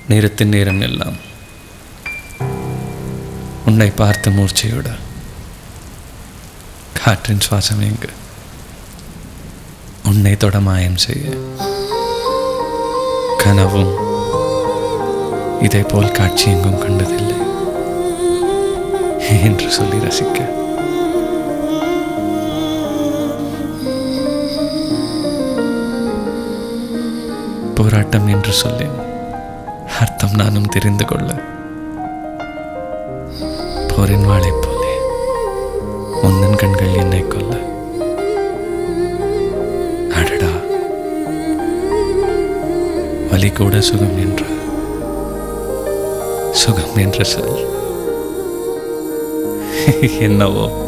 நேரத்தின் நேரம் எல்லாம் உன்னை பார்த்த மூர்ச்சையோட காற்றின் சுவாசம் எங்கு உன்னை தொட மாயம் செய்ய கனவும் இதை போல் காட்சி எங்கும் கண்டதில்லை என்று சொல்லி ரசிக்க போராட்டம் என்று சொல்லி அர்த்தம் நானும் தெரிந்து கொள்ள போரின் வாளை போலே முன்னன் கண்கள் என்னை கொல்ல அடடா வலி கூட சுகம் என்ற சுகம் என்ற சொல் என்னவோ